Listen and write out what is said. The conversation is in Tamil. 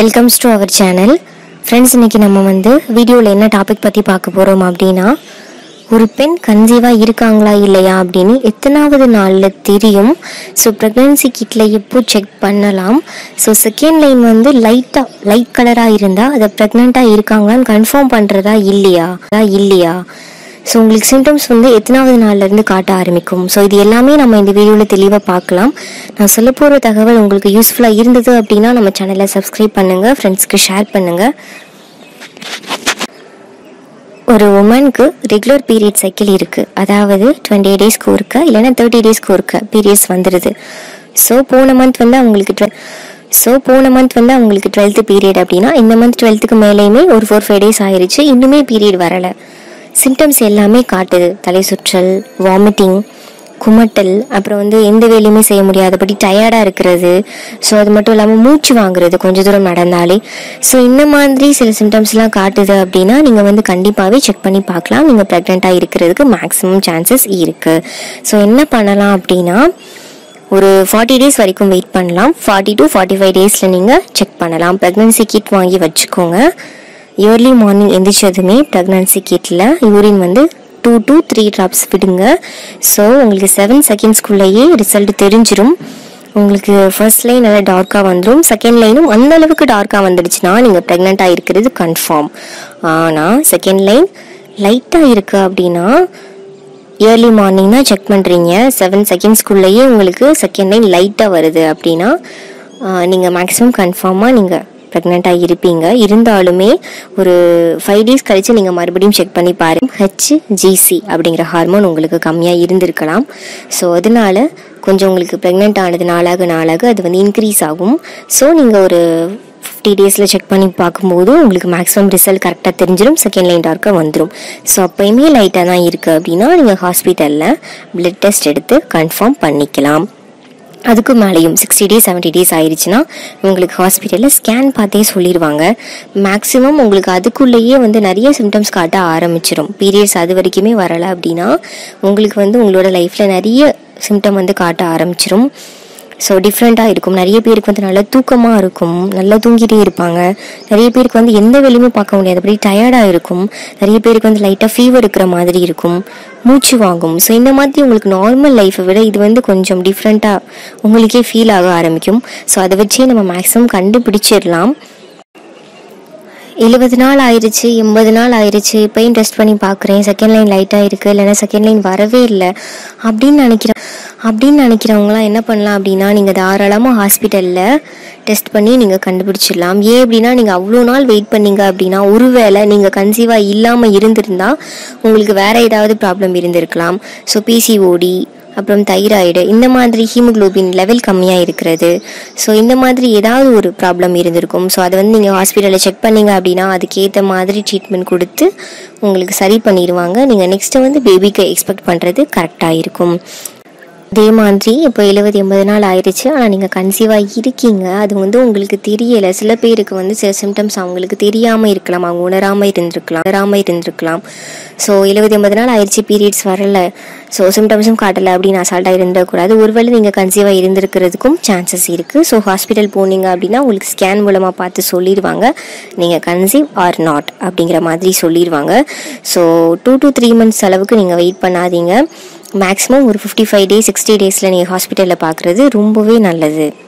welcomes to our channel friends இன்னைக்கு நம்ம வந்து வீடியோவில் என்ன டாபிக் பற்றி பார்க்க போகிறோம் அப்படின்னா ஒரு பெண் கன்சீவாக இருக்காங்களா இல்லையா அப்படின்னு எத்தனாவது நாளில் தெரியும் ஸோ ப்ரெக்னன்சி கிட்டில் எப்போ செக் பண்ணலாம் ஸோ செகண்ட் லைன் வந்து லைட்டாக லைட் கலராக இருந்தால் அதை ப்ரெக்னெண்ட்டாக இருக்காங்களான்னு கன்ஃபார்ம் பண்ணுறதா இல்லையா இல்லையா ஸோ உங்களுக்கு சிம்டம்ஸ் வந்து எத்தனாவது நாள்லேருந்து காட்ட ஆரம்பிக்கும் ஸோ இது எல்லாமே நம்ம இந்த வீடியோவில் தெளிவாக பார்க்கலாம் நான் சொல்ல போகிற தகவல் உங்களுக்கு யூஸ்ஃபுல்லாக இருந்தது அப்படின்னா நம்ம சேனலை சப்ஸ்கிரைப் பண்ணுங்கள் ஃப்ரெண்ட்ஸ்க்கு ஷேர் பண்ணுங்கள் ஒரு உமனுக்கு ரெகுலர் பீரியட் சைக்கிள் இருக்குது அதாவது டுவெண்ட்டி டேஸ்க்கு ஒருக்க இல்லைன்னா தேர்ட்டி டேஸ்க்கு ஒருக்க பீரியட்ஸ் வந்துடுது ஸோ போன மந்த் வந்து அவங்களுக்கு டுவெல் ஸோ போன மந்த் வந்து அவங்களுக்கு டுவெல்த்து பீரியட் அப்படின்னா இந்த மந்த் டுவெல்த்துக்கு மேலேயுமே ஒரு ஃபோர் ஃபைவ் டேஸ் ஆயிருச்சு இன்னுமே பீரியட் வரலை சிம்டம்ஸ் எல்லாமே காட்டுது தலை சுற்றல் வாமிட்டிங் குமட்டல் அப்புறம் வந்து எந்த வேலையுமே செய்ய முடியாதபடி டயர்டாக இருக்கிறது ஸோ அது மட்டும் இல்லாமல் மூச்சு வாங்குறது கொஞ்ச தூரம் நடந்தாலே ஸோ இந்த மாதிரி சில சிம்டம்ஸ்லாம் காட்டுது அப்படின்னா நீங்கள் வந்து கண்டிப்பாகவே செக் பண்ணி பார்க்கலாம் நீங்கள் ப்ரெக்னெண்ட்டாக இருக்கிறதுக்கு மேக்ஸிமம் சான்சஸ் இருக்குது ஸோ என்ன பண்ணலாம் அப்படின்னா ஒரு ஃபார்ட்டி டேஸ் வரைக்கும் வெயிட் பண்ணலாம் ஃபார்ட்டி டு ஃபார்ட்டி ஃபைவ் டேஸில் நீங்கள் செக் பண்ணலாம் ப்ரெக்னன்சி கிட் வாங்கி வச்சுக்கோங்க இயர்லி மார்னிங் எந்திரிச்சதுமே ப்ரெக்னன்சி கிட்டில் யூரின் வந்து டூ டு த்ரீ ட்ராப்ஸ் விடுங்க ஸோ உங்களுக்கு செவன் செகண்ட்ஸ்குள்ளேயே ரிசல்ட் தெரிஞ்சிடும் உங்களுக்கு ஃபர்ஸ்ட் லைன் நல்லா டார்க்காக வந்துடும் செகண்ட் லைனும் அந்த அளவுக்கு டார்க்காக வந்துடுச்சுன்னா நீங்கள் ப்ரெக்னெண்ட்டாக இருக்கிறது கன்ஃபார்ம் ஆனால் செகண்ட் லைன் லைட்டாக இருக்குது அப்படின்னா இயர்லி மார்னிங் தான் செக் பண்ணுறீங்க செவன் செகண்ட்ஸ்குள்ளேயே உங்களுக்கு செகண்ட் லைன் லைட்டாக வருது அப்படின்னா நீங்கள் மேக்ஸிமம் கன்ஃபார்மாக நீங்கள் ப்ரெக்னெண்ட்டாக இருப்பீங்க இருந்தாலுமே ஒரு ஃபைவ் டேஸ் கழித்து நீங்கள் மறுபடியும் செக் பண்ணி பாருங்க ஹெச்ஜிசி அப்படிங்கிற ஹார்மோன் உங்களுக்கு கம்மியாக இருந்திருக்கலாம் ஸோ அதனால கொஞ்சம் உங்களுக்கு ப்ரெக்னென்ட் ஆனது நாளாக நாளாக அது வந்து இன்க்ரீஸ் ஆகும் ஸோ நீங்கள் ஒரு ஃபிஃப்டி டேஸில் செக் பண்ணி பார்க்கும்போது உங்களுக்கு மேக்ஸிமம் ரிசல்ட் கரெக்டாக தெரிஞ்சிடும் செகண்ட் லைன் டார்க்காக வந்துடும் ஸோ அப்போயுமே லைட்டாக தான் இருக்குது அப்படின்னா நீங்கள் ஹாஸ்பிட்டலில் பிளட் டெஸ்ட் எடுத்து கன்ஃபார்ம் பண்ணிக்கலாம் அதுக்கு மேலேயும் சிக்ஸ்டி டேஸ் செவன்ட்டி டேஸ் ஆயிடுச்சுன்னா உங்களுக்கு ஹாஸ்பிட்டலில் ஸ்கேன் பார்த்தே சொல்லிடுவாங்க மேக்ஸிமம் உங்களுக்கு அதுக்குள்ளேயே வந்து நிறைய சிம்டம்ஸ் காட்ட ஆரம்பிச்சிடும் பீரியட்ஸ் அது வரைக்குமே வரலை அப்படின்னா உங்களுக்கு வந்து உங்களோட லைஃப்பில் நிறைய சிம்டம் வந்து காட்ட ஆரம்பிச்சிடும் ஸோ டிஃப்ரெண்ட்டாக இருக்கும் நிறைய பேருக்கு வந்து நல்லா தூக்கமாக இருக்கும் நல்லா தூங்கிட்டே இருப்பாங்க நிறைய பேருக்கு வந்து எந்த வேலையுமே பார்க்க முடியாது அப்படி டயர்டாக இருக்கும் நிறைய பேருக்கு வந்து லைட்டாக ஃபீவர் இருக்கிற மாதிரி இருக்கும் மூச்சு வாங்கும் ஸோ இந்த மாதிரி உங்களுக்கு நார்மல் லைஃப்பை விட இது வந்து கொஞ்சம் டிஃப்ரெண்ட்டாக உங்களுக்கே ஃபீல் ஆக ஆரம்பிக்கும் ஸோ அதை வச்சே நம்ம மேக்ஸிமம் கண்டுபிடிச்சிடலாம் எழுபது நாள் ஆயிடுச்சு எண்பது நாள் ஆயிடுச்சு இப்போயும் டெஸ்ட் பண்ணி பார்க்குறேன் செகண்ட் லைன் லைட்டாக இருக்குது இல்லைன்னா செகண்ட் லைன் வரவே இல்லை அப்படின்னு நினைக்கிறேன் அப்படின்னு நினைக்கிறவங்களாம் என்ன பண்ணலாம் அப்படின்னா நீங்கள் தாராளமாக ஹாஸ்பிட்டலில் டெஸ்ட் பண்ணி நீங்கள் கண்டுபிடிச்சிடலாம் ஏன் அப்படின்னா நீங்கள் அவ்வளோ நாள் வெயிட் பண்ணீங்க அப்படின்னா ஒருவேளை நீங்கள் கன்சீவாக இல்லாமல் இருந்திருந்தா உங்களுக்கு வேறு ஏதாவது ப்ராப்ளம் இருந்திருக்கலாம் ஸோ பிசிஓடி அப்புறம் தைராய்டு இந்த மாதிரி ஹீமோக்ளோபின் லெவல் கம்மியாக இருக்கிறது ஸோ இந்த மாதிரி ஏதாவது ஒரு ப்ராப்ளம் இருந்திருக்கும் ஸோ அதை வந்து நீங்கள் ஹாஸ்பிட்டலில் செக் பண்ணீங்க அப்படின்னா அதுக்கேற்ற மாதிரி ட்ரீட்மெண்ட் கொடுத்து உங்களுக்கு சரி பண்ணிடுவாங்க நீங்கள் நெக்ஸ்ட்டு வந்து பேபிக்கு எக்ஸ்பெக்ட் பண்ணுறது கரெக்டாக இருக்கும் அதே மாதிரி இப்போ எழுபது எண்பது நாள் ஆயிடுச்சு ஆனால் நீங்கள் கன்சீவாக இருக்கீங்க அது வந்து உங்களுக்கு தெரியலை சில பேருக்கு வந்து சில சிம்டம்ஸ் அவங்களுக்கு தெரியாமல் இருக்கலாம் அவங்க உணராமல் இருந்திருக்கலாம் உணராமல் இருந்திருக்கலாம் ஸோ எழுபது எண்பது நாள் ஆயிடுச்சு பீரியட்ஸ் வரல ஸோ சிம்டம்ஸும் காட்டலை அப்படின்னு அசால்ட்டாக இருந்துடக்கூடாது ஒருவேளை நீங்கள் கன்சீவாக இருந்திருக்கிறதுக்கும் சான்சஸ் இருக்குது ஸோ ஹாஸ்பிட்டல் போனீங்க அப்படின்னா உங்களுக்கு ஸ்கேன் மூலமாக பார்த்து சொல்லிடுவாங்க நீங்கள் கன்சீவ் ஆர் நாட் அப்படிங்கிற மாதிரி சொல்லிடுவாங்க so two to three months அளவுக்கு நீங்கள் வெயிட் பண்ணாதீங்க மேக்ஸிமம் ஒரு ஃபிஃப்டி ஃபைவ் டேஸ் சிக்ஸ்டி டேஸில் நீங்கள் ஹாஸ்பிட்டலில் பார்க்குறது ரொம்பவே நல்லது